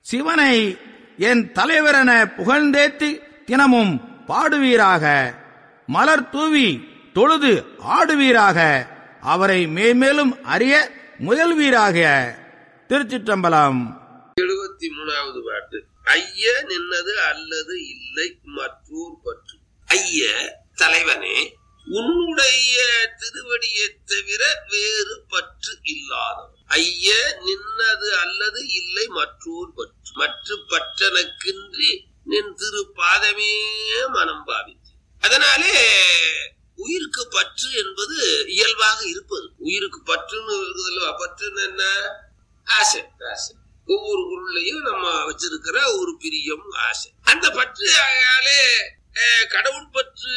சிவனை என் தலைவரென புகழ்ந்தேத்தி தினமும் பாடுவீராக மலர் தூவி தொழுது ஆடுவீராக அவரை மேன்மேலும் அறிய முயல்வீராக திருச்சிற்றம்பலம் எழுபத்தி மூணாவது பாட்டு ஐய நின்னது அல்லது இல்லை மற்றோர் பற்று ஐய தலைவனே உன்னுடைய திருவடியை தவிர வேறு பற்று இல்லாதவன் ஐய நின்னது அல்லது இல்லை மற்றோர் பற்று மற்ற பற்றனக்கின்றி நின் திரு பாதமே மனம் பாவித்து அதனாலே உயிருக்கு பற்று என்பது இயல்பாக இருப்பது உயிருக்கு பற்றுன்னு இருக்குதுல்ல பற்றுன்னு என்ன ஆசை ஆசை ஒவ்வொரு பொருளையும் நம்ம வச்சிருக்கிற ஒரு பிரியம் ஆசை அந்த பற்று ஆகையாலே அஹ், கடவுள் பற்று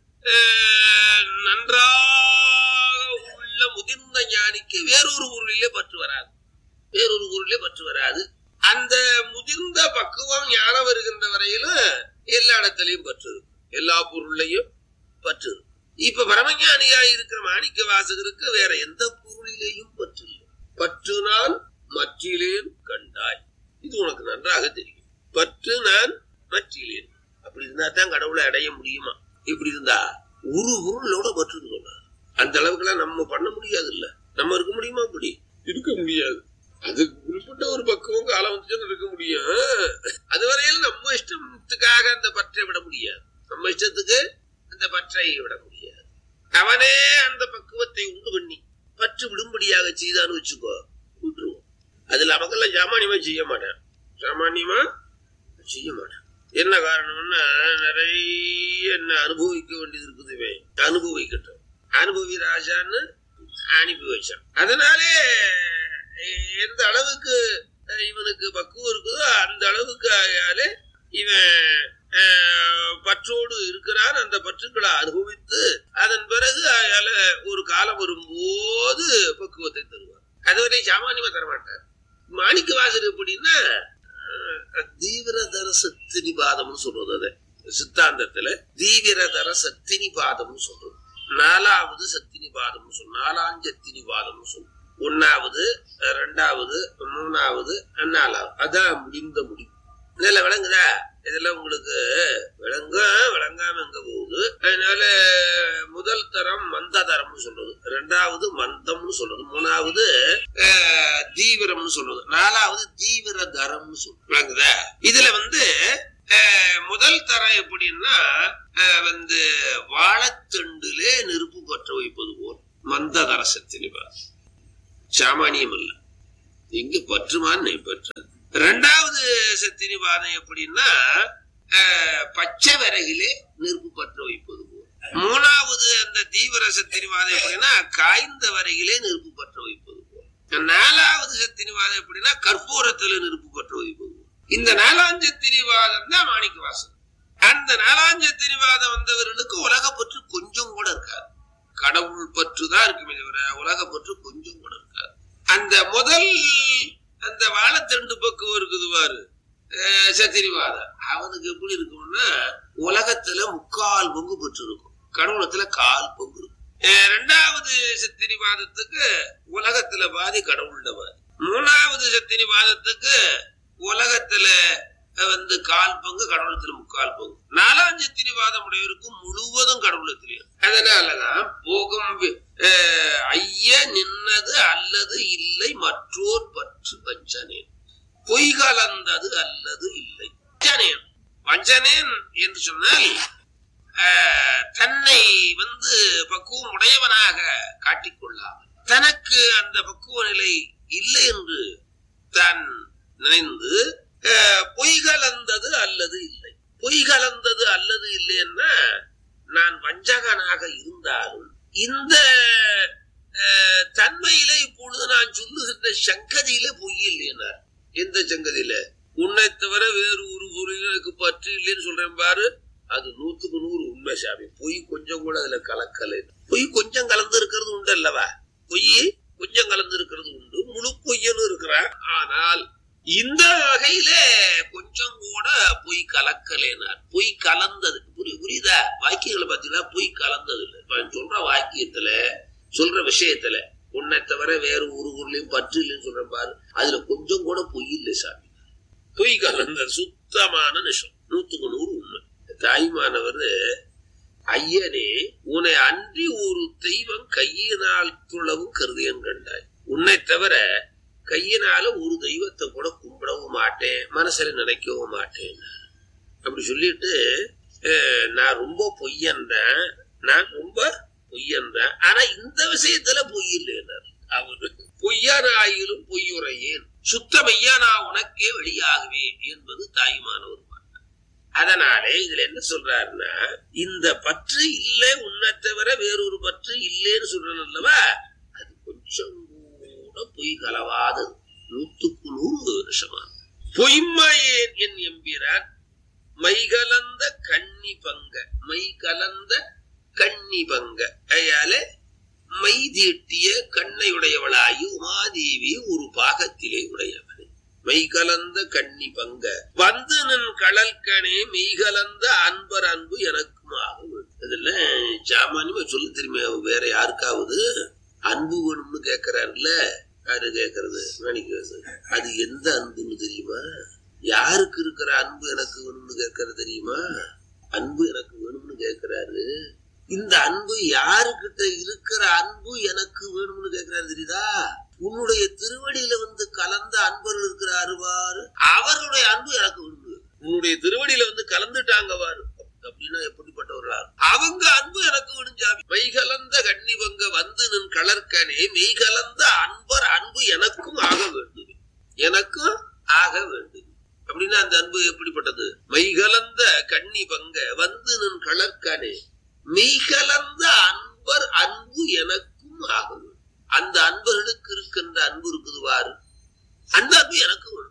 அஹ், நன்றாக உள்ள முதிர்ந்த ஞானிக்கு வேறொரு பொருளிலே பற்று வராது வேறொரு பொருளிலே பற்று வராது அந்த முதிர்ந்த பக்குவம் ஞானம் வருகின்ற வரையிலும் எல்லா இடத்துலயும் பற்று இருக்கும் எல்லா பொருளையும் பற்று இருக்கும். இப்ப பரமஞானியா இருக்கிற மாணிக்க வாசகருக்கு வேற எந்த பொருளிலேயும் பற்று இல்லை பற்று நான் மற்றிலேன் கண்டாய் இது உனக்கு நன்றாக தெரியும் பற்று நான் மற்றிலேன் அப்படி இருந்தா தான் கடவுளை அடைய முடியுமா இப்படி இருந்தா ஒரு பொருளோட பற்று இருக்கணும் அந்த அளவுக்குலாம் நம்ம பண்ண முடியாது இல்ல நம்ம இருக்க முடியுமா அப்படி இருக்க முடியாது அது குறிப்பிட்ட ஒரு பக்குவம் காலம் வந்துச்சுன்னு இருக்க முடியும் அது வரையில நம்ம இஷ்டத்துக்காக அந்த பற்றை விட முடியாது நம்ம இஷ்டத்துக்கு அந்த பற்றை விட முடியாது அவனே அந்த பக்குவத்தை உண்டு பண்ணி பற்று விடும்படியாக செய்தான்னு வச்சுக்கோ விட்டுருவோம் அதுல அவங்கெல்லாம் சாமானியமா செய்ய மாட்டான் சாமானியமா செய்ய மாட்டான் என்ன காரணம்னா நிறைய என்ன அனுபவிக்க வேண்டியது இருக்குதுவே அனுபவிக்கட்டும் அனுபவி ராஜான்னு அனுப்பி வச்சான் அதனாலே எ- எந்த அளவுக்கு அஹ், இவனுக்கு பக்குவம் இருக்குதோ அந்த அளவுக்கு ஆகையாலே இவன் அஹ், பற்றோடு இருக்கிறான் அந்த பற்றுக்களை அனுபவித்து அதன் பிறகு ஆகையால ஒரு காலம் வரும்போது பக்குவத்தை தருவார் அதுவரை சாமானியமா தரமாட்டார் மாணிக்க வாசர் எப்படின்னா அஹ், தீவிரதர சக்தி நிபாதம்னு சொல்றது அது சித்தாந்தத்துல தீவிரதர சக்தி நிபாதம்னு சொல்றது நாலாவது சக்தி நிபாதம்னு சொல்லும் நாலாஞ்சக்தி நிபாதம்னு சொல்லும் ஒன்னாவது அஹ், ரெண்டாவது மூணாவது நாலாவது அதான் முடிந்த முடிவு இதெல்லாம் விளங்குதா இதெல்லாம் உங்களுக்கு விளங்க விளங்காம எங்க போகுது அதனால முதல் தரம் மந்த தரம்னு சொல்றது ரெண்டாவது மந்தம்னு சொல்றது மூணாவது அஹ், தீவிரம்னு சொல்றது நாலாவது தீவிர தரம்னு சொல்றது விளங்குதா இதுல வந்து அஹ், முதல் தரம் எப்படின்னா அஹ், வந்து வாழைத்தண்டுலே நெருப்பு பற்ற வைப்பது போல் மந்த தரசத்தின் சாமானியம் இல்ல இங்கு பற்றுமான் பெற்ற இரண்டாவது சத்தினிவாதம் எப்படின்னா அஹ், பச்சை விறகிலே நெருப்பு பற்ற வைப்பது போல் மூணாவது அந்த தீவிர சத்தினிவாதம் எப்படின்னா காய்ந்த வரையிலே நெருப்பு பற்ற வைப்பது போல் நாலாவது சத்தினிவாதம் எப்படின்னா கற்பூரத்துல நெருப்பு பற்ற வைப்பது போல் இந்த நாலாஞ்சத்தினிவாதம் தான் மாணிக்க வாசன் அந்த நாலாஞ்சத்தினிவாதம் வந்தவர்களுக்கு உலக பற்று கொஞ்சம் கூட இருக்காது கடவுள் பற்று தான் இருக்குமே தவிர உலக பற்று கொஞ்சம் கூட இருக்காது அந்த முதல் அந்த வாழைத்தண்டு பக்குவம் இருக்குது பாரு அஹ் சத்திரிவாதம் அவனுக்கு எப்படி இருக்கும்னா உலகத்துல முக்கால் பங்கு பெற்று இருக்கும் கடவுளத்துல கால் பங்கு இருக்கும் அஹ் ரெண்டாவது சத்திரிவாதத்துக்கு உலகத்துல பாதி கடவுள்ல பாதி மூணாவது சத்திரிவாதத்துக்கு உலகத்துல அஹ், வந்து கால் பங்கு கடவுளத்துல முக்கால் பங்கு நாலாம் சத்திரிவாதம் உடையவருக்கும் முழுவதும் கடவுளத்திலே அதனாலதான் போகும் வி- அஹ், ஐய நின்னது அல்லது இல்லை மற்றோர் பற்று வஞ்சனேன் பொய் கலந்தது அல்லது இல்லை வஞ்சனேன் வஞ்சனேன் என்று சொன்னால் அஹ், தன்னை வந்து பக்குவம் உடையவனாக காட்டிக்கொள்ளாமல் தனக்கு அந்த பக்குவ நிலை இல்லை என்று தான் நினைந்து அஹ், பொய் கலந்தது அல்லது இல்லை பொய் கலந்தது அல்லது இல்லைன்னா நான் வஞ்சகனாக இருந்தாலும் இந்த அஹ், தன்மையிலே இப்பொழுது நான் சொல்லுகின்ற சங்கதியிலே பொய் இல்லைன்னார் எந்த சங்கதியில உன்னை தவிர வேறு ஒரு பொருளுக்கு பற்று இல்லைன்னு சொல்றேன் பாரு அது நூத்துக்கு நூறு உண்மை சாமி பொய் கொஞ்சம் கூட அதுல கலக்கலை பொய் கொஞ்சம் கலந்து இருக்கிறது உண்டு அல்லவா பொய் கொஞ்சம் கலந்து இருக்கிறது உண்டு முழு பொய்யன்னு இருக்கிறான் ஆனால் இந்த வகையில கொஞ்சம் கூட பொய் கலக்கலேனார் பொய் கலந்தது புரி- புரியுதா வாக்கியங்களை பார்த்தீங்கன்னா பொய் கலந்தது இல்லை இப்ப சொல்ற வாக்கியத்துல சொல்ற விஷயத்துல உன்னை தவிர வேற ஒரு ஊர்லயும் பற்று இல்லைன்னு சொல்றேன் பாரு அதுல கொஞ்சம் கூட பொய் இல்லை சாமி பொய் கலந்த சுத்தமான நிஷம் நூத்துக்கு நூறு உண்மை தாய்மானவர் ஐயனே உன்னை அன்றி ஒரு தெய்வம் கையினால் துளவும் கருதியன் கண்டாய் உன்னை தவிர கையினால ஒரு தெய்வத்தை கூட கும்பிடவும் மாட்டேன் மனசுல நினைக்கவும் மாட்டேன் அப்படி சொல்லிட்டு அஹ், நான் ரொம்ப பொய்யன்றேன் நான் ரொம்ப பொய்யன்றேன் ஆனா இந்த விஷயத்துல பொய் இல்லைன்னார் அவரு பொய்யான ஆயிலும் பொய்யுரையேன் சுத்தமையா நான் உனக்கே வெளியாகுவேன் என்பது தாய்மான ஒரு பாட்டு அதனாலே இதுல என்ன சொல்றாருன்னா இந்த பற்று இல்ல உன்னை தவிர வேறொரு பற்று இல்லைன்னு சொல்றேன் அல்லவா அது கொஞ்சம் கூட பொய் கலவாதது நூத்துக்கு நூறு வருஷமா பொய்மையேன் என் எம்பிரான் மைகலந்த கண்ணி பங்க மை கலந்த கண்ணி பங்க அயாலே மை தீட்டிய கண்ணை உடையவளாகி உமாதேவி ஒரு பாகத்திலே உடையவனே மெய் கலந்த கண்ணி பங்க வந்து நின் கடல்கனே மெய் கலந்த அன்பர் அன்பு எனக்குமாக இதுல சாமானியமா சொல்ல தெரியுமா வேற யாருக்காவது அன்பு வேணும்னு கேக்குறாருல்ல யாரு கேக்குறது மணிக்கிறது அது எந்த அன்புன்னு தெரியுமா யாருக்கு இருக்கிற அன்பு எனக்கு வேணும்னு கேட்கறது தெரியுமா அன்பு எனக்கு வேணும்னு கேட்கிறாரு இந்த அன்பு யாருக்கிட்ட இருக்கிற அன்பு எனக்கு வேணும்னு கேட்கிறாரு தெரியுதா உன்னுடைய திருவடியில வந்து கலந்த அன்பர்கள் இருக்கிறாரு பாரு அவர்களுடைய அன்பு எனக்கு வேணும்னு உன்னுடைய திருவடியில வந்து கலந்துட்டாங்க பாரு அப்படின்னா எப்படிப்பட்டவர்களா அவங்க அன்பு எனக்கு விடுஞ்சாமி மெய்கலந்த கண்ணிவங்க வந்து நின் கலர்கனே மெய்கலந்த அன்பர் அன்பு எனக்கும் ஆக வேண்டும் எனக்கும் ஆக வேண்டும் அப்படின்னா அந்த அன்பு எப்படிப்பட்டது மெய்கலந்த கண்ணி பங்க வந்து நின் கலர்கனே மெய்கலந்த அன்பர் அன்பு எனக்கும் ஆக வேண்டும் அந்த அன்பர்களுக்கு இருக்கின்ற அன்பு இருக்குது பாரு அந்த அன்பு எனக்கு வேண்டும்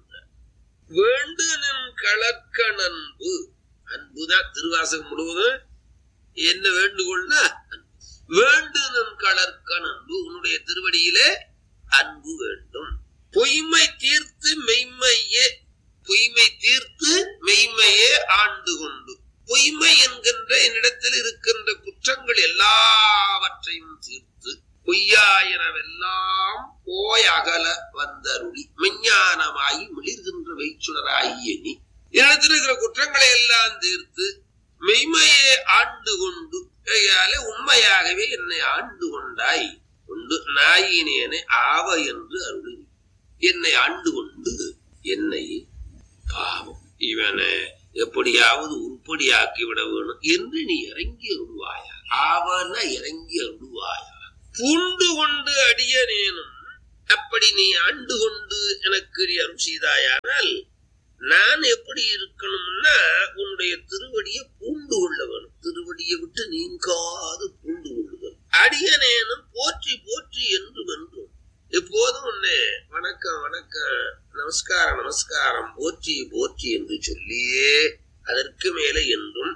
வேண்டு நின் கலர்கன் அன்பு அன்புதான் திருவாசகம் முழுவதும் என்ன வேண்டுகோள்னா வேண்டு நின் கலர்கன் அன்பு உன்னுடைய திருவடியிலே அன்பு வேண்டும் பொய்மை தீர்த்து மெய்மையே பொய்மை தீர்த்து மெய்மையே ஆண்டு கொண்டு பொய்மை என்கின்ற என்னிடத்தில் இருக்கின்ற குற்றங்கள் எல்லாவற்றையும் தீர்த்து பொய்யாயினவெல்லாம் போய் அகல வந்தருளி மெஞ்ஞானமாயி மிளிர்கின்ற வைச்சுடராகிய நீ என்னிடத்தில் இருக்கிற குற்றங்களை எல்லாம் தீர்த்து மெய்மையே ஆண்டு கொண்டு கையாலே உண்மையாகவே என்னை ஆண்டு கொண்டாய் கொண்டு நாயினேனை ஆவ என்று அருளி என்னை ஆண்டு கொண்டு என்னை பாவம் இவனை எப்படியாவது உருப்படியாக்கி விட வேணும் என்று நீ இறங்கி அருள்வாயா ஆவன இறங்கி அருள்வாயா பூண்டு கொண்டு அடியனேனும் அப்படி நீ ஆண்டு கொண்டு எனக்கு நீ அருள் செய்தாயானால் நான் எப்படி இருக்கணும்னா உன்னுடைய திருவடியை பூண்டு கொள்ள வேணும் திருவடியை விட்டு நீங்காது பூண்டு கொள்ளுதல் அடியனேனும் போற்றி போற்றி என்று வென்றும் எப்போதும் உன்னை வணக்கம் வணக்கம் நமஸ்காரம் நமஸ்காரம் போற்றி போற்றி என்று சொல்லியே அதற்கு மேலே என்றும்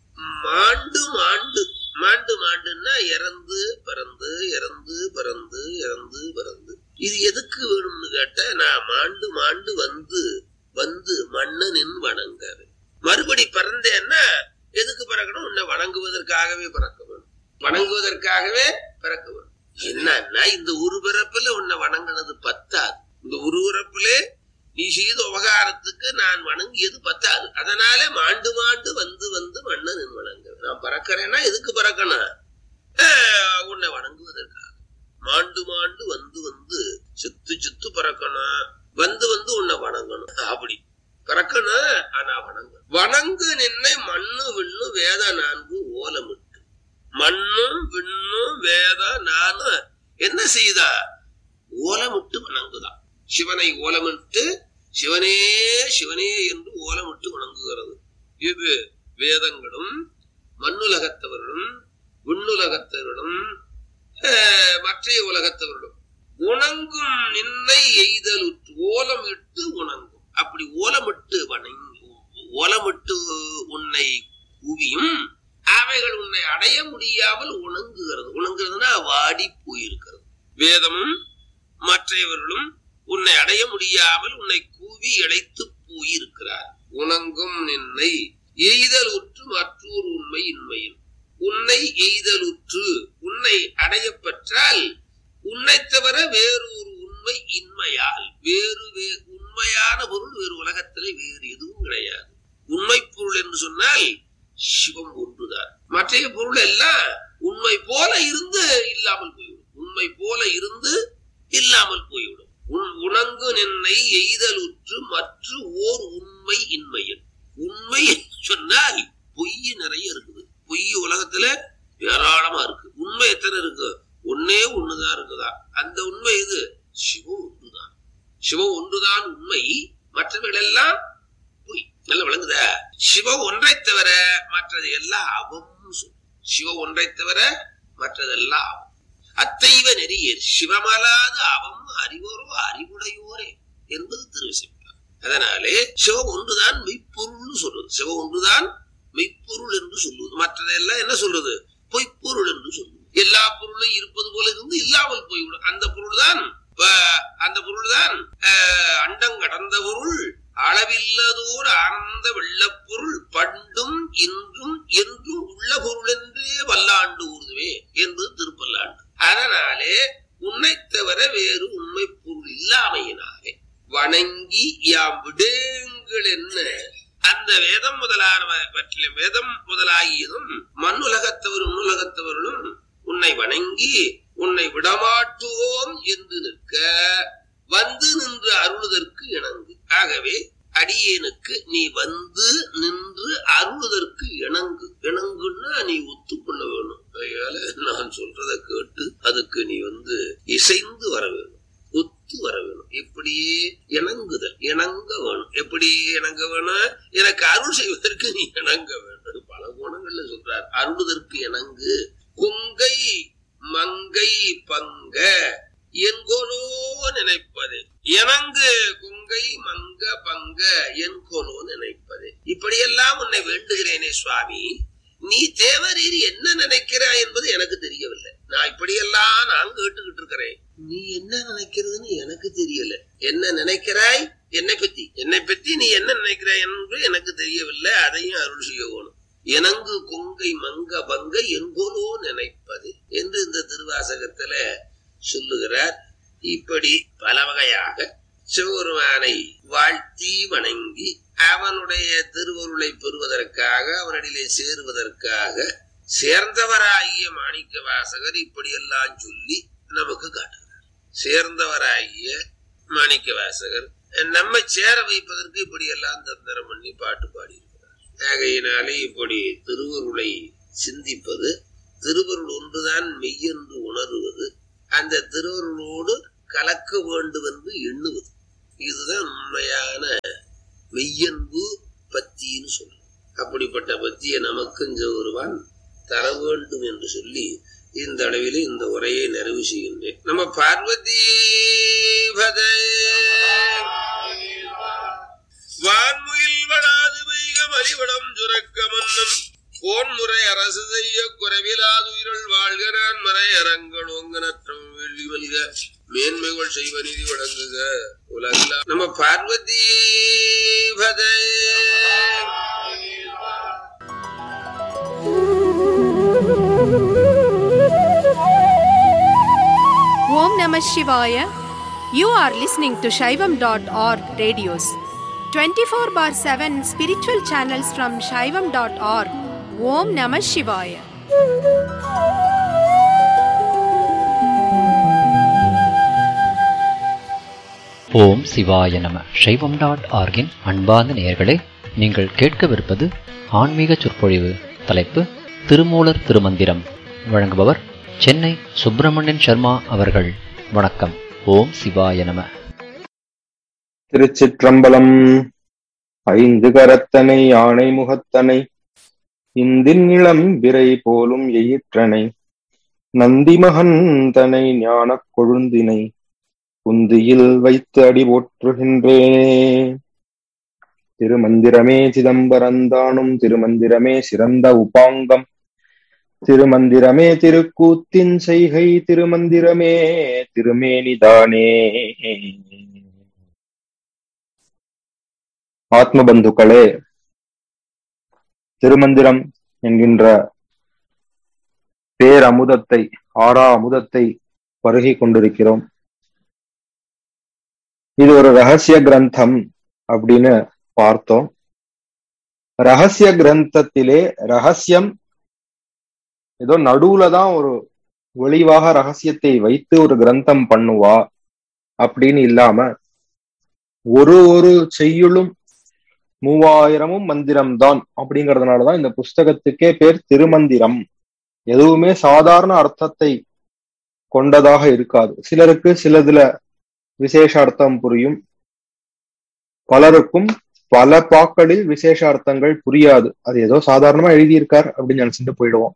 மாண்டு மாண்டு மாண்டு மாண்டுன்னா இறந்து பிறந்து இறந்து பிறந்து இறந்து பிறந்து இது எதுக்கு வேணும்னு கேட்டா நான் மாண்டு மாண்டு வந்து வந்து மன்னனின் வணங்க மறுபடி பிறந்தேன்னா எதுக்கு பிறக்கணும் உன்னை வணங்குவதற்காகவே பிறக்க வேணும் வணங்குவதற்காகவே பிறக்க வேணும் என்னன்னா இந்த ஒரு பிறப்புல உன்னை வணங்கினது பத்தாது இந்த ஒரு பிறப்பிலே நீ செய்த உபகாரத்துக்கு நான் வணங்கியது பத்தாது அதனால மாண்டு மாண்டு வந்து வந்து மன்னன் வணங்க நான் பறக்கிறேன்னா எதுக்கு பறக்கணும் ஆஹ், உன்னை வணங்குவதற்காக மாண்டு மாண்டு வந்து வந்து சுத்து சுத்து பறக்கணும் வந்து வந்து உன்னை வணங்கணும் அப்படி பறக்கணும் ஆனா வணங்க வணங்கு நின்னை மண்ணு விண்ணு வேத நான்கு ஓலமிட்டு மண்ணும் விண்ணும் வேத நானும் என்ன செய்தா ஓலமிட்டு வணங்குதான் சிவனை ஓலமிட்டு சிவனே சிவனே என்று ஓலமிட்டு வணங்குகிறது இது வேதங்களும் மண்ணுலகத்தவர்களும் விண்ணுலகத்தவர்களும் ஆஹ், மற்றைய உலகத்தவர்களும் உணங்கும் நின்னை எய்தலுற்று ஓலமிட்டு உணங்கும் அப்படி ஓலமிட்டு வணங்கி ஓலமிட்டு உன்னை குவியும் அவைகள் உன்னை அடைய முடியாமல் உணங்குகிறது உணங்குறதுன்னா வாடி போயிருக்கிறது வேதமும் மற்றவர்களும் உன்னை அடைய முடியாமல் உன்னை கூவி இழைத்து போயிருக்கிறார் உணங்கும் நின்னை எய்தல் உற்று மற்றொரு உண்மை இன்மையும் உன்னை எய்தலுற்று உன்னை அடைய பெற்றால் உன்னை தவிர வேறொரு உண்மை இன்மையால் வேறு வே- உண்மையா உண்மையான பொருள் வேறு உலகத்திலே வேறு எதுவும் கிடையாது உண்மை பொருள் என்று சொன்னால் சிவம் ஒன்றுதான் மற்ற பொருள் எல்லாம் உண்மை போல இருந்து இல்லாமல் போய்விடும் உண்மை போல இருந்து இல்லாமல் போய்விடும் உன் உணங்கு நின்னை எய்தலுற்று மற்ற ஓர் உண்மை இன்மையன் உண்மை என்று சொன்னால் பொய் நிறைய இருக்குது பொய் உலகத்துல ஏராளமா இருக்கு உண்மை எத்தனை இருக்கு ஒன்னே ஒண்ணுதான் இருக்குதா அந்த உண்மை இது சிவம் ஒன்றுதான் சிவம் ஒன்றுதான் உண்மை மற்றவர்கள் எல்லாம் பொய் நல்ல விளங்குதா சிவம் ஒன்றை தவிர மற்றது எல்லாம் அவம் சிவ ஒன்றை தவிர மற்றதெல்லாம் அவம் அத்தைவ நெறியர் சிவமலாது அவம் அறிவோரோ அறிவுடையோரே என்பது திருவிசைப்பார் அதனாலே சிவம் ஒன்றுதான் மெய்ப்பொருள்னு சொல்றது சிவம் ஒன்றுதான் மெய்ப்பொருள் என்று சொல்லுவது மற்றதெல்லாம் என்ன சொல்றது பொய்ப்பொருள் என்று சொல்லுவது எல்லா பொருளும் இருப்பது போல இருந்து இல்லாமல் போய்விடும் அந்த பொருள் தான் அந்த பொருள் தான் அண்டம் கடந்த பொருள் அளவில்லதோர் ஆனந்த வெள்ளப்பொருள் பண்டும் இன்றும் என்றும் உள்ள பொருள் என்றே வல்லாண்டு ஊர்துவே என்பது திருப்பல்லாண்டு அதனாலே உன்னை தவிர வேறு உண்மை பொருள் இல்லாமையினாலே வணங்கி யாம் விடேங்கள் என்ன அந்த வேதம் முதலானவற்றிலும் வேதம் முதலாகியதும் மண்ணுலகத்தவர் உன்னுலகத்தவர்களும் உன்னை வணங்கி உன்னை விடமாட்டுவோம் என்று நிற்க வந்து நின்று அருளுதற்கு இணங்கு ஆகவே அடியேனுக்கு நீ வந்து நின்று அருளுதற்கு இணங்கு இணங்குன்னா நீ ஒத்துக்கொள்ள வேணும் அதனால நான் சொல்றத கேட்டு அதுக்கு நீ வந்து இசைந்து வர வேணும் ஒத்து வர வேணும் இப்படியே இணங்குதல் இணங்க வேணும் எப்படி இணங்க வேணும் எனக்கு அருள் செய்வதற்கு நீ இணங்க வேண்டும் பல குணங்கள்ல சொல்றார் அருளுதற்கு இணங்கு கொங்கை மங்கை பங்க என்கொலோ நினைப்பது இணங்கு கொங்கை மங்க பங்க என்கொலோ நினைப்பது இப்படியெல்லாம் உன்னை வேண்டுகிறேனே சுவாமி நீ தேவரீர் என்ன நினைக்கிறாய் என்பது எனக்கு தெரியவில்லை நான் இப்படியெல்லாம் நான் கேட்டுக்கிட்டு இருக்கிறேன் நீ என்ன நினைக்கிறதுன்னு எனக்கு தெரியல என்ன நினைக்கிறாய் என்னை பத்தி என்னை பத்தி நீ என்ன நினைக்கிறாய் என்று எனக்கு தெரியவில்லை அதையும் அருள் செய்யணும் எனங்கு கொங்கை மங்க பங்க எங்கோலோ நினைப்பது என்று இந்த திருவாசகத்துல சொல்லுகிறார் இப்படி பல வகையாக சிவபெருமானை வாழ்த்தி வணங்கி அவனுடைய திருவருளை பெறுவதற்காக அவனிடையிலே சேருவதற்காக சேர்ந்தவராகிய மாணிக்க வாசகர் இப்படியெல்லாம் சொல்லி நமக்கு காட்டுகிறார் சேர்ந்தவராகிய மாணிக்க வாசகர் நம்மை சேர வைப்பதற்கு இப்படியெல்லாம் தந்திரம் பண்ணி பாட்டு பாடியிருக்கிறார் ஆகையினாலே இப்படி திருவருளை சிந்திப்பது திருவருள் ஒன்றுதான் மெய்யென்று உணர்வது அந்த திருவருளோடு கலக்க வேண்டும் என்று எண்ணுவது இதுதான் உண்மையான மெய்யன்பு பத்தின்னு சொல்றோம் அப்படிப்பட்ட பத்தியை நமக்கும் ஒருவான் தர வேண்டும் என்று சொல்லி இந்த அளவிலே இந்த உரையை நிறைவு செய்கின்றேன் நம்ம பார்வதி வான்முயில் வளாது பெய்க மலிவடம் சுரக்க மன்னன் போன்முறை அரசு செய்ய குறைவிலாதுயிரல் வாழ்க நான் மறை அரங்கள் ஒங்கனற்றம் வெள்ளி மனித மேன்மைகள் செய்வ நிதி வழங்குக உலகில நம்ம பார்வதி பதே Om Namah Shivaya. You are listening to Shaivam.org radios. 24 bar 7 spiritual channels from Shaivam.org. Om Namah Shivaya. ஓம் சிவாய நம சைவம் டாட் ஆர்கின் அன்பார்ந்த நேயர்களே நீங்கள் கேட்கவிருப்பது ஆன்மீக சொற்பொழிவு தலைப்பு திருமூலர் திருமந்திரம் வழங்குபவர் சென்னை சுப்பிரமணியன் சர்மா அவர்கள் வணக்கம் ஓம் சிவாய நம திருச்சிற்றம்பலம் ஐந்து கரத்தனை யானை முகத்தனை இந்தின் இளம் விரை போலும் எயிற்றனை நந்தி மகந்தனை ஞானக் கொழுந்தினை குந்தியில் வைத்து அடி போற்றுகின்றேனே திருமந்திரமே சிதம்பரந்தானும் திருமந்திரமே சிறந்த உபாங்கம் திருமந்திரமே திருக்கூத்தின் செய்கை திருமந்திரமே திருமேனிதானே ஆத்ம பந்துக்களே திருமந்திரம் என்கின்ற பேரமுதத்தை ஆறா அமுதத்தை பருகிக் கொண்டிருக்கிறோம் இது ஒரு ரகசிய கிரந்தம் அப்படின்னு பார்த்தோம் ரகசிய கிரந்தத்திலே ரகசியம் ஏதோ நடுவுல தான் ஒரு ஒளிவாக ரகசியத்தை வைத்து ஒரு கிரந்தம் பண்ணுவா அப்படின்னு இல்லாம ஒரு ஒரு செய்யுளும் மூவாயிரமும் மந்திரம் தான் அப்படிங்கறதுனாலதான் இந்த புஸ்தகத்துக்கே பேர் திருமந்திரம் எதுவுமே சாதாரண அர்த்தத்தை கொண்டதாக இருக்காது சிலருக்கு சிலதுல விசேஷ அர்த்தம் புரியும் பலருக்கும் பல பாக்களில் விசேஷ அர்த்தங்கள் புரியாது அது ஏதோ சாதாரணமா எழுதியிருக்கார் அப்படின்னு நினைச்சுட்டு போயிடுவோம்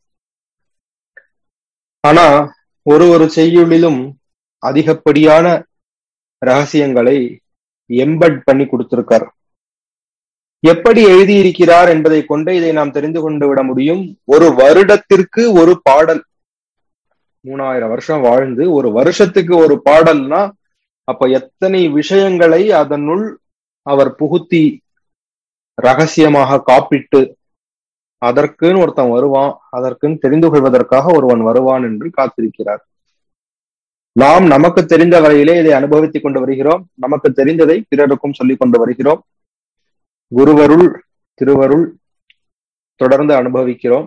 ஆனா ஒரு ஒரு செய்யுளிலும் அதிகப்படியான ரகசியங்களை எம்பட் பண்ணி கொடுத்திருக்கார் எப்படி எழுதியிருக்கிறார் என்பதை கொண்டு இதை நாம் தெரிந்து கொண்டு விட முடியும் ஒரு வருடத்திற்கு ஒரு பாடல் மூணாயிரம் வருஷம் வாழ்ந்து ஒரு வருஷத்துக்கு ஒரு பாடல்னா அப்ப எத்தனை விஷயங்களை அதனுள் அவர் புகுத்தி ரகசியமாக காப்பிட்டு அதற்குன்னு ஒருத்தன் வருவான் அதற்குன்னு தெரிந்து கொள்வதற்காக ஒருவன் வருவான் என்று காத்திருக்கிறார் நாம் நமக்கு தெரிந்த வரையிலே இதை அனுபவித்துக் கொண்டு வருகிறோம் நமக்கு தெரிந்ததை பிறருக்கும் சொல்லிக் கொண்டு வருகிறோம் குருவருள் திருவருள் தொடர்ந்து அனுபவிக்கிறோம்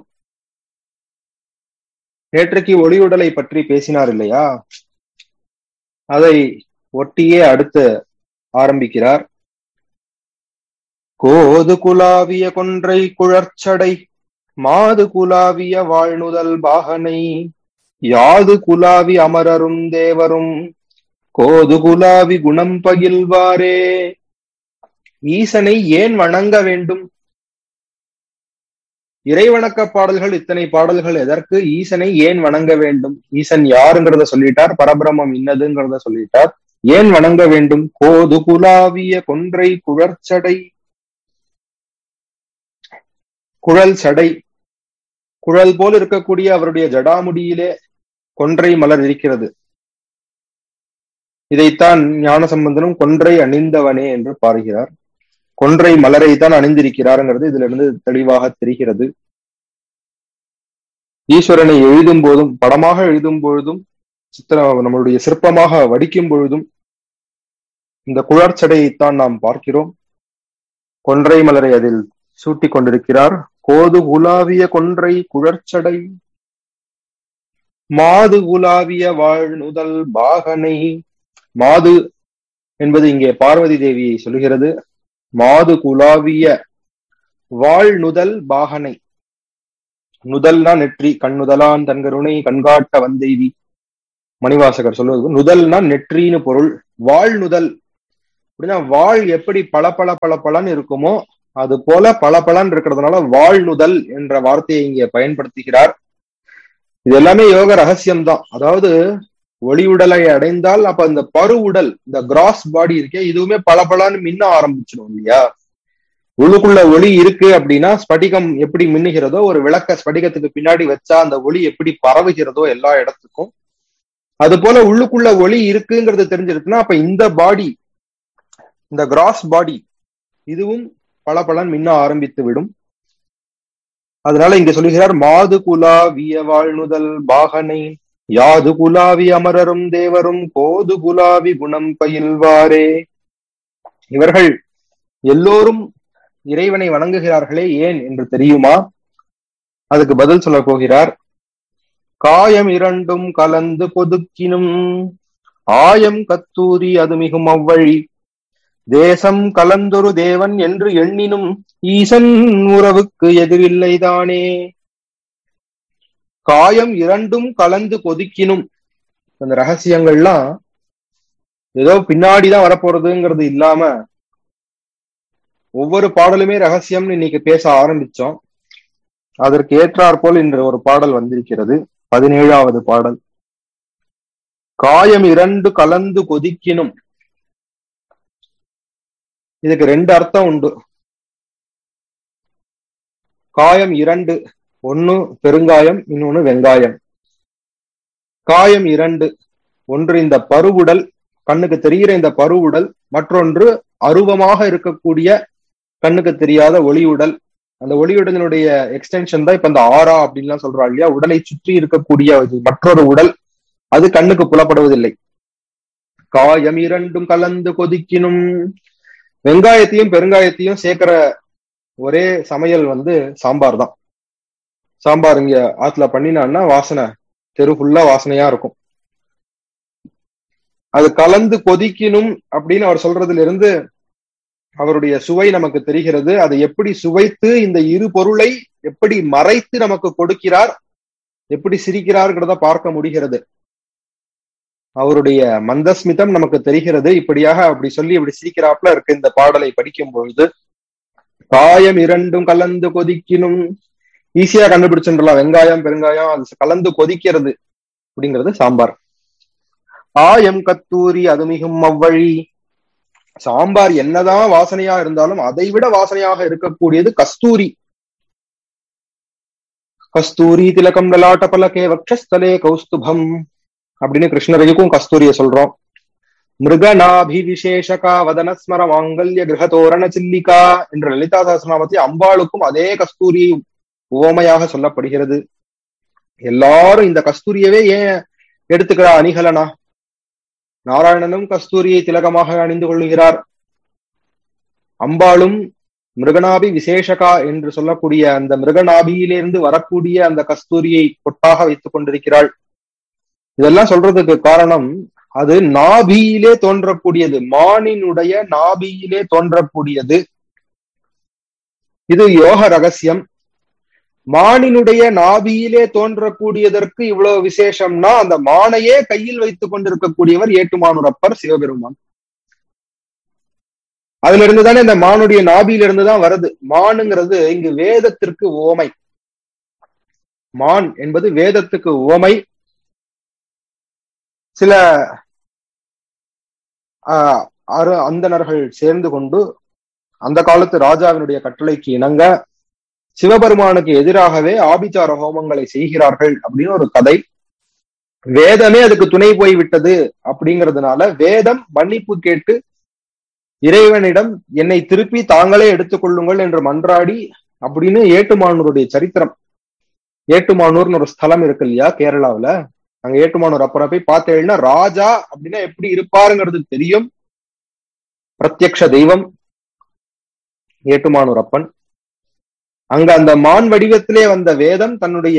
நேற்றைக்கு ஒளியுடலை பற்றி பேசினார் இல்லையா அதை ஒட்டியே அடுத்து ஆரம்பிக்கிறார் கோது குலாவிய கொன்றை குழற்சடை மாது குலாவிய வாழ்நுதல் பாகனை யாது குலாவி அமரரும் தேவரும் கோது குலாவி குணம் பகில்வாரே ஈசனை ஏன் வணங்க வேண்டும் இறைவணக்க பாடல்கள் இத்தனை பாடல்கள் எதற்கு ஈசனை ஏன் வணங்க வேண்டும் ஈசன் யாருங்கிறத சொல்லிட்டார் பரபிரமம் இன்னதுங்கிறத சொல்லிட்டார் ஏன் வணங்க வேண்டும் கோது குலாவிய கொன்றை குழற்சடை குழல் சடை குழல் போல் இருக்கக்கூடிய அவருடைய ஜடாமுடியிலே கொன்றை மலர் இருக்கிறது இதைத்தான் ஞான சம்பந்தனும் கொன்றை அணிந்தவனே என்று பாருகிறார் கொன்றை மலரை தான் அணிந்திருக்கிறாருங்கிறது இதுல இருந்து தெளிவாக தெரிகிறது ஈஸ்வரனை எழுதும் போதும் படமாக எழுதும் பொழுதும் சித்திர நம்மளுடைய சிற்பமாக வடிக்கும் பொழுதும் இந்த குழற்சடையைத்தான் நாம் பார்க்கிறோம் கொன்றை மலரை அதில் சூட்டி கொண்டிருக்கிறார் கோது குலாவிய கொன்றை குழற்சடை மாது குலாவிய வாழ்நுதல் பாகனை மாது என்பது இங்கே பார்வதி தேவியை சொல்லுகிறது மாது குலாவிய வாழ்நுதல் பாகனை நுதல்னா நெற்றி கண்ணுதலான் தன்கருணை கண்காட்ட வந்தெய்தி மணிவாசகர் சொல்வது நுதல்னா நெற்றின்னு பொருள் வாழ்நுதல் அப்படின்னா வாழ் எப்படி பல பல பல பலன் இருக்குமோ அது போல பல பலன் இருக்கிறதுனால வாழ்நுதல் என்ற வார்த்தையை இங்கே பயன்படுத்துகிறார் இது எல்லாமே யோக ரகசியம்தான் அதாவது ஒளி உடலை அடைந்தால் அப்ப இந்த பரு உடல் இந்த கிராஸ் பாடி இருக்கே இதுவுமே பல பலன்னு மின்ன ஆரம்பிச்சிடும் இல்லையா உள்ளுக்குள்ள ஒளி இருக்கு அப்படின்னா ஸ்படிகம் எப்படி மின்னுகிறதோ ஒரு விளக்க ஸ்படிகத்துக்கு பின்னாடி வச்சா அந்த ஒளி எப்படி பரவுகிறதோ எல்லா இடத்துக்கும் அது போல உள்ளுக்குள்ள ஒளி இருக்குங்கிறது தெரிஞ்சிருக்குன்னா அப்ப இந்த பாடி இந்த கிராஸ் பாடி இதுவும் பல பலன் மின்ன ஆரம்பித்து விடும் அதனால இங்க சொல்லுகிறார் மாது குலா விய வாழ்நுதல் பாகனை யாது குலாவி அமரரும் தேவரும் கோது குலாவி குணம் பயில்வாரே இவர்கள் எல்லோரும் இறைவனை வணங்குகிறார்களே ஏன் என்று தெரியுமா அதுக்கு பதில் சொல்ல போகிறார் காயம் இரண்டும் கலந்து பொதுக்கினும் ஆயம் கத்தூரி அது மிகும் அவ்வழி தேசம் கலந்தொரு தேவன் என்று எண்ணினும் ஈசன் உறவுக்கு எதிரில்லைதானே காயம் இரண்டும் கலந்து கொதிக்கினும் அந்த ரகசியங்கள்லாம் ஏதோ பின்னாடிதான் வரப்போறதுங்கிறது இல்லாம ஒவ்வொரு பாடலுமே ரகசியம்னு இன்னைக்கு பேச ஆரம்பிச்சோம் அதற்கு ஏற்றாற் போல் இன்று ஒரு பாடல் வந்திருக்கிறது பதினேழாவது பாடல் காயம் இரண்டு கலந்து கொதிக்கினும் இதுக்கு ரெண்டு அர்த்தம் உண்டு காயம் இரண்டு ஒன்னு பெருங்காயம் இன்னொன்னு வெங்காயம் காயம் இரண்டு ஒன்று இந்த பருவுடல் கண்ணுக்கு தெரிகிற இந்த பருவுடல் மற்றொன்று அருவமாக இருக்கக்கூடிய கண்ணுக்கு தெரியாத ஒளியுடல் அந்த ஒளியுடலினுடைய எக்ஸ்டென்ஷன் தான் இப்ப இந்த ஆரா அப்படின்லாம் சொல்றா இல்லையா உடலை சுற்றி இருக்கக்கூடிய மற்றொரு உடல் அது கண்ணுக்கு புலப்படுவதில்லை காயம் இரண்டும் கலந்து கொதிக்கினும் வெங்காயத்தையும் பெருங்காயத்தையும் சேர்க்கிற ஒரே சமையல் வந்து சாம்பார் தான் சாம்பார் இங்க ஆத்துல பண்ணினான்னா வாசனை தெரு ஃபுல்லா வாசனையா இருக்கும் அது கலந்து கொதிக்கணும் அப்படின்னு அவர் சொல்றதுல இருந்து அவருடைய சுவை நமக்கு தெரிகிறது அதை எப்படி சுவைத்து இந்த இரு பொருளை எப்படி மறைத்து நமக்கு கொடுக்கிறார் எப்படி சிரிக்கிறார்கிறத பார்க்க முடிகிறது அவருடைய மந்தஸ்மிதம் நமக்கு தெரிகிறது இப்படியாக அப்படி சொல்லி இப்படி சிரிக்கிறாப்புல இருக்கு இந்த பாடலை படிக்கும் பொழுது காயம் இரண்டும் கலந்து கொதிக்கினும் ஈஸியா கண்டுபிடிச்சுடலாம் வெங்காயம் பெருங்காயம் அது கலந்து கொதிக்கிறது அப்படிங்கிறது சாம்பார் ஆயம் கத்தூரி அது மிகும் அவ்வழி சாம்பார் என்னதான் வாசனையா இருந்தாலும் அதை விட வாசனையாக இருக்கக்கூடியது கஸ்தூரி கஸ்தூரி திலகம் லலாட்ட பலகே வக்ஷஸ்தலே கௌஸ்துபம் அப்படின்னு கிருஷ்ணரைக்கும் கஸ்தூரிய சொல்றோம் மிருகநாபி விசேஷகா வதனஸ்மர மாங்கல்ய கிரகதோரண சில்லிகா என்ற லலிதா சகஸ்ரநாமத்தை அம்பாளுக்கும் அதே கஸ்தூரி உவமையாக சொல்லப்படுகிறது எல்லாரும் இந்த கஸ்தூரியவே ஏன் எடுத்துக்கிறா அணிகலனா நாராயணனும் கஸ்தூரியை திலகமாக அணிந்து கொள்ளுகிறார் அம்பாளும் மிருகநாபி விசேஷகா என்று சொல்லக்கூடிய அந்த மிருகநாபியிலிருந்து வரக்கூடிய அந்த கஸ்தூரியை பொட்டாக வைத்துக் கொண்டிருக்கிறாள் இதெல்லாம் சொல்றதுக்கு காரணம் அது நாபியிலே தோன்றக்கூடியது மானினுடைய நாபியிலே தோன்றக்கூடியது இது யோக ரகசியம் மானினுடைய நாபியிலே தோன்றக்கூடியதற்கு இவ்வளவு விசேஷம்னா அந்த மானையே கையில் வைத்துக் கொண்டிருக்கக்கூடியவர் ஏட்டுமானுரப்பர் சிவபெருமான் அதுல இருந்துதானே இந்த மானுடைய நாபியில இருந்துதான் வருது மானுங்கிறது இங்கு வேதத்திற்கு ஓமை மான் என்பது வேதத்துக்கு ஓமை சில ஆஹ் அரு அந்தணர்கள் சேர்ந்து கொண்டு அந்த காலத்து ராஜாவினுடைய கட்டளைக்கு இணங்க சிவபெருமானுக்கு எதிராகவே ஆபிச்சார ஹோமங்களை செய்கிறார்கள் அப்படின்னு ஒரு கதை வேதமே அதுக்கு துணை போய் விட்டது அப்படிங்கிறதுனால வேதம் மன்னிப்பு கேட்டு இறைவனிடம் என்னை திருப்பி தாங்களே எடுத்துக்கொள்ளுங்கள் என்று மன்றாடி அப்படின்னு ஏட்டுமானூருடைய சரித்திரம் ஏட்டுமானூர்னு ஒரு ஸ்தலம் இருக்கு இல்லையா கேரளாவுல அங்க ஏட்டுமானூர் அப்புறம் போய் பார்த்தேன்னா ராஜா அப்படின்னா எப்படி இருப்பாருங்கிறது தெரியும் பிரத்யக்ஷ தெய்வம் ஏட்டுமானூர் அப்பன் அங்க அந்த மான் வடிவத்திலே வந்த வேதம் தன்னுடைய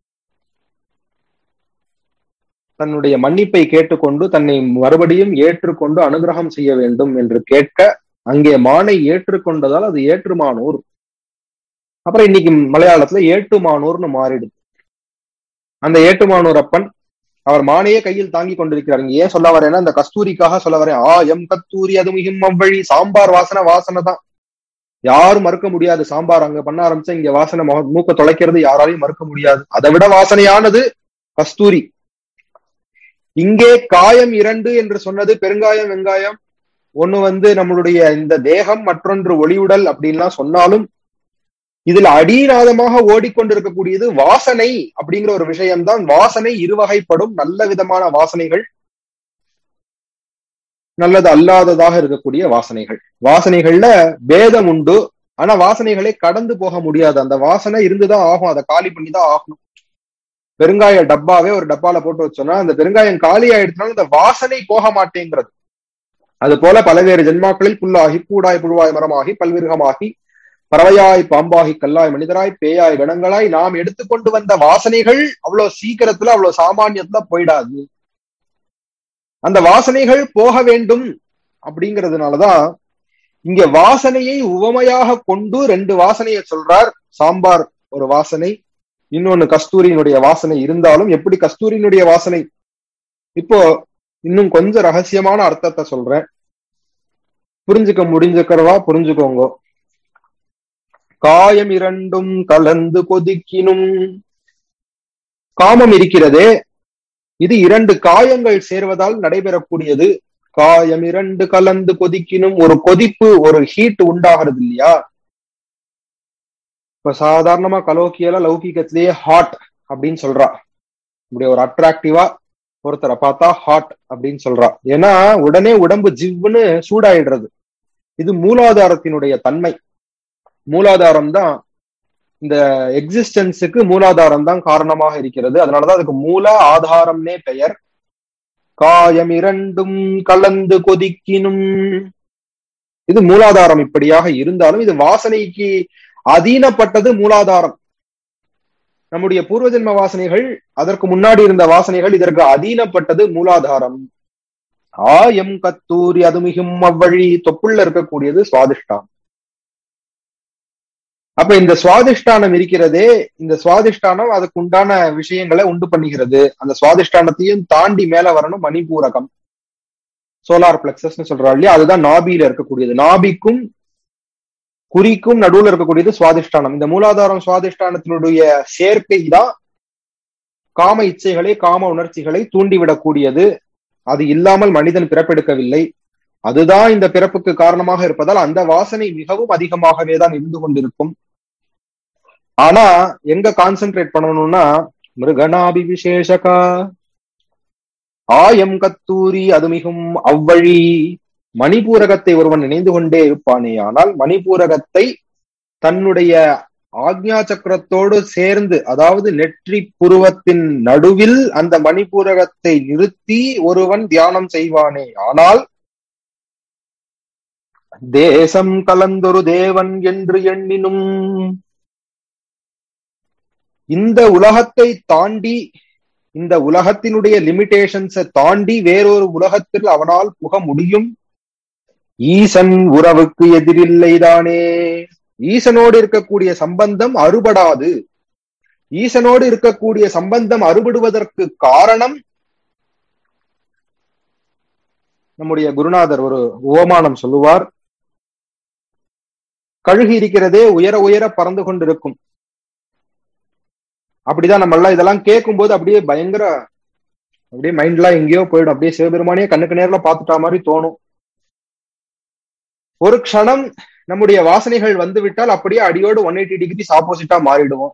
தன்னுடைய மன்னிப்பை கேட்டுக்கொண்டு தன்னை மறுபடியும் ஏற்றுக்கொண்டு அனுகிரகம் செய்ய வேண்டும் என்று கேட்க அங்கே மானை ஏற்றுக்கொண்டதால் அது ஏற்றுமானூர் அப்புறம் இன்னைக்கு மலையாளத்துல ஏட்டுமானூர்னு மாறிடுது அந்த ஏட்டுமானூர் அப்பன் அவர் மானையே கையில் தாங்கி கொண்டிருக்கிறார் இங்க ஏன் சொல்ல வரேன்னா அந்த கஸ்தூரிக்காக சொல்ல வரேன் ஆ எம் கத்தூரி அது மிகும் அவ்வழி சாம்பார் வாசனை வாசனை தான் யாரும் மறுக்க முடியாது சாம்பார் அங்க பண்ண ஆரம்பிச்சா இங்க வாசனை மூக்க தொலைக்கிறது யாராலையும் மறுக்க முடியாது அதை விட வாசனையானது கஸ்தூரி இங்கே காயம் இரண்டு என்று சொன்னது பெருங்காயம் வெங்காயம் ஒண்ணு வந்து நம்மளுடைய இந்த தேகம் மற்றொன்று ஒளியுடல் அப்படின்லாம் சொன்னாலும் இதுல அடிநாதமாக ஓடிக்கொண்டிருக்கக்கூடியது வாசனை அப்படிங்கிற ஒரு விஷயம்தான் வாசனை இருவகைப்படும் நல்ல விதமான வாசனைகள் நல்லது அல்லாததாக இருக்கக்கூடிய வாசனைகள் வாசனைகள்ல பேதம் உண்டு ஆனா வாசனைகளை கடந்து போக முடியாது அந்த வாசனை இருந்துதான் ஆகும் அதை காலி பண்ணி தான் ஆகணும் பெருங்காய டப்பாவே ஒரு டப்பால போட்டு வச்சோம்னா அந்த பெருங்காயம் காலி ஆயிடுச்சுனாலும் அந்த வாசனை போக மாட்டேங்கிறது அது போல பலவேறு ஜென்மாக்களில் புல்லாகி பூடாய் புழுவாய் மரமாகி பல்விருகமாகி பறவையாய் பாம்பாகி கல்லாய் மனிதராய் பேயாய் கணங்களாய் நாம் எடுத்துக்கொண்டு வந்த வாசனைகள் அவ்வளவு சீக்கிரத்துல அவ்வளவு சாமானியத்துல போயிடாது அந்த வாசனைகள் போக வேண்டும் அப்படிங்கிறதுனாலதான் இங்க வாசனையை உவமையாக கொண்டு ரெண்டு வாசனையை சொல்றார் சாம்பார் ஒரு வாசனை இன்னொன்னு கஸ்தூரியினுடைய வாசனை இருந்தாலும் எப்படி கஸ்தூரியினுடைய வாசனை இப்போ இன்னும் கொஞ்சம் ரகசியமான அர்த்தத்தை சொல்றேன் புரிஞ்சுக்க முடிஞ்சுக்கிறவா புரிஞ்சுக்கோங்க காயம் இரண்டும் கலந்து கொதிக்கினும் காமம் இருக்கிறதே இது இரண்டு காயங்கள் சேர்வதால் நடைபெறக்கூடியது காயம் இரண்டு கலந்து கொதிக்கினும் ஒரு கொதிப்பு ஒரு ஹீட் உண்டாகிறது இல்லையா இப்ப சாதாரணமா கலோக்கியல லௌகிகத்திலேயே ஹாட் அப்படின்னு சொல்றா இப்படி ஒரு அட்ராக்டிவா ஒருத்தரை பார்த்தா ஹாட் அப்படின்னு சொல்றா ஏன்னா உடனே உடம்பு ஜிவ்னு சூடாயிடுறது இது மூலாதாரத்தினுடைய தன்மை மூலாதாரம் தான் இந்த எக்ஸிஸ்டன்ஸுக்கு மூலாதாரம் தான் காரணமாக இருக்கிறது அதனாலதான் அதுக்கு மூல ஆதாரம்னே பெயர் காயம் இரண்டும் கலந்து கொதிக்கினும் இது மூலாதாரம் இப்படியாக இருந்தாலும் இது வாசனைக்கு அதீனப்பட்டது மூலாதாரம் நம்முடைய பூர்வ ஜென்ம வாசனைகள் அதற்கு முன்னாடி இருந்த வாசனைகள் இதற்கு அதீனப்பட்டது மூலாதாரம் ஆயம் கத்தூரி அது மிகும் அவ்வழி தொப்புள்ள இருக்கக்கூடியது சுவாதிஷ்டானம் அப்ப இந்த சுவாதிஷ்டானம் இருக்கிறதே இந்த சுவாதிஷ்டானம் அதுக்கு உண்டான விஷயங்களை உண்டு பண்ணுகிறது அந்த சுவாதிஷ்டானத்தையும் தாண்டி மேல வரணும் மணிபூரகம் சோலார் பிளெக்சஸ் சொல்றா இல்லையா அதுதான் நாபியில இருக்கக்கூடியது நாபிக்கும் குறிக்கும் நடுவுல இருக்கக்கூடியது சுவாதிஷ்டானம் இந்த மூலாதாரம் சுவாதிஷ்டானத்தினுடைய சேர்க்கை தான் காம இச்சைகளை காம உணர்ச்சிகளை தூண்டிவிடக்கூடியது அது இல்லாமல் மனிதன் பிறப்பெடுக்கவில்லை அதுதான் இந்த பிறப்புக்கு காரணமாக இருப்பதால் அந்த வாசனை மிகவும் அதிகமாகவே தான் இருந்து கொண்டிருக்கும் ஆனா எங்க கான்சென்ட்ரேட் பண்ணணும்னா மிருகநாபி விசேஷகா ஆயம் கத்தூரி அது மிகும் அவ்வழி மணிபூரகத்தை ஒருவன் நினைந்து கொண்டே இருப்பானே ஆனால் மணிபூரகத்தை தன்னுடைய ஆக்ஞா சக்கரத்தோடு சேர்ந்து அதாவது நெற்றி புருவத்தின் நடுவில் அந்த மணிபூரகத்தை நிறுத்தி ஒருவன் தியானம் செய்வானே ஆனால் தேசம் கலந்தொரு தேவன் என்று எண்ணினும் இந்த உலகத்தை தாண்டி இந்த உலகத்தினுடைய லிமிடேஷன்ஸை தாண்டி வேறொரு உலகத்தில் அவனால் புக முடியும் ஈசன் உறவுக்கு எதிரில்லைதானே ஈசனோடு இருக்கக்கூடிய சம்பந்தம் அறுபடாது ஈசனோடு இருக்கக்கூடிய சம்பந்தம் அறுபடுவதற்கு காரணம் நம்முடைய குருநாதர் ஒரு ஓமானம் சொல்லுவார் கழுகு இருக்கிறதே உயர உயர பறந்து கொண்டிருக்கும் அப்படிதான் நம்ம எல்லாம் இதெல்லாம் கேட்கும் போது அப்படியே பயங்கர அப்படியே மைண்ட்லாம் எங்கேயோ போயிடும் அப்படியே சிவபெருமானே கண்ணுக்கு நேர்ல பாத்துட்டா மாதிரி தோணும் ஒரு க்ஷணம் நம்முடைய வாசனைகள் வந்து விட்டால் அப்படியே அடியோடு ஒன் எயிட்டி டிகிரிஸ் ஆப்போசிட்டா மாறிடுவோம்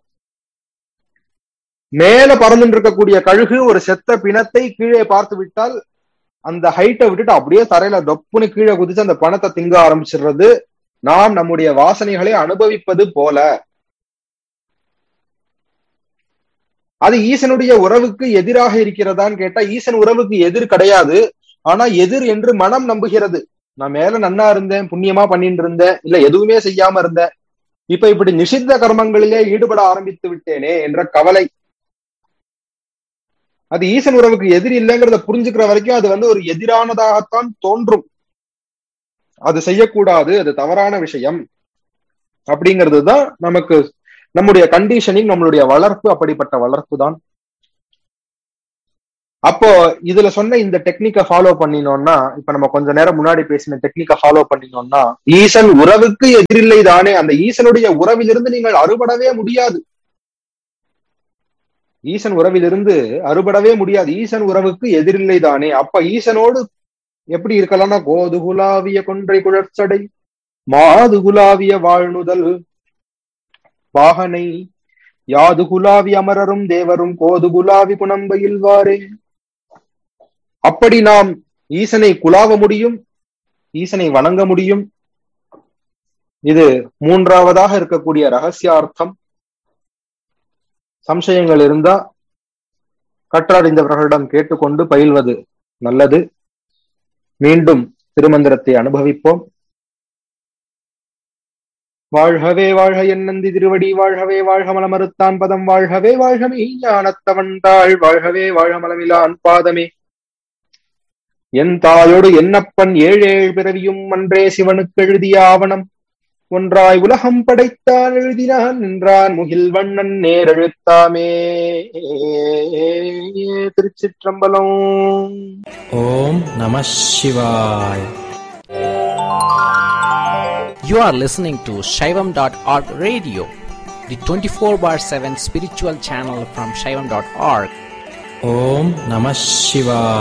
மேல பறந்துட்டு இருக்கக்கூடிய கழுகு ஒரு செத்த பிணத்தை கீழே பார்த்து விட்டால் அந்த ஹைட்டை விட்டுட்டு அப்படியே தரையில தொப்புன்னு கீழே குதிச்சு அந்த பணத்தை திங்க ஆரம்பிச்சிடுறது நாம் நம்முடைய வாசனைகளை அனுபவிப்பது போல அது ஈசனுடைய உறவுக்கு எதிராக இருக்கிறதான்னு கேட்டா ஈசன் உறவுக்கு எதிர் கிடையாது ஆனா எதிர் என்று மனம் நம்புகிறது நான் மேல நன்னா இருந்தேன் புண்ணியமா பண்ணிட்டு இருந்தேன் இல்ல எதுவுமே செய்யாம இருந்தேன் இப்ப இப்படி நிஷித்த கர்மங்களிலே ஈடுபட ஆரம்பித்து விட்டேனே என்ற கவலை அது ஈசன் உறவுக்கு எதிரி இல்லைங்கிறத புரிஞ்சுக்கிற வரைக்கும் அது வந்து ஒரு எதிரானதாகத்தான் தோன்றும் அது செய்யக்கூடாது அது தவறான விஷயம் அப்படிங்கிறது தான் நமக்கு நம்முடைய கண்டிஷனிங் நம்மளுடைய வளர்ப்பு அப்படிப்பட்ட வளர்ப்பு தான் அப்போ இதுல சொன்ன இந்த டெக்னிக்கை ஃபாலோ பண்ணினோம்னா இப்ப நம்ம கொஞ்ச நேரம் முன்னாடி பேசின டெக்னிக்கை ஃபாலோ பண்ணினோம்னா ஈசன் உறவுக்கு எதிரில்லை தானே அந்த ஈசனுடைய உறவிலிருந்து நீங்கள் அறுபடவே முடியாது ஈசன் உறவிலிருந்து அறுபடவே முடியாது ஈசன் உறவுக்கு எதிரில்லை தானே அப்ப ஈசனோடு எப்படி இருக்கலாம்னா கோதுகுலாவிய கொன்றை குழற்சடை மாதுகுலாவிய வாழ்நுதல் வாகனை யாது குலாவி அமரரும் தேவரும் கோது குலாவி குணம்பையில் வாரே அப்படி நாம் ஈசனை குலாவ முடியும் ஈசனை வணங்க முடியும் இது மூன்றாவதாக இருக்கக்கூடிய ரகசியார்த்தம் சம்சயங்கள் இருந்தா கற்றறிந்தவர்களிடம் கேட்டுக்கொண்டு பயில்வது நல்லது மீண்டும் திருமந்திரத்தை அனுபவிப்போம் வாழ்கவே வாழ்க என் நந்தி திருவடி வாழ்கவே வாழ்க மலமறுத்தான் பதம் வாழ்கவே வாழ்கமே ஞானத்தவன் தாழ் வாழ்கவே வாழ்க மலமிலான் பாதமே என் தாயோடு என்னப்பன் ஏழேழு பிறவியும் அன்றே சிவனுக்கு எழுதிய ஆவணம் ஒன்றாய் உலகம் படைத்தான் எழுதினான் நின்றான் முகில் வண்ணன் நேரெழுத்தாமே திருச்சிற்றம்பலம் ஓம் நம சிவாய் You are listening to Shaivam.org radio, the 24 bar 7 spiritual channel from Shaivam.org. Om Namah Shivaya.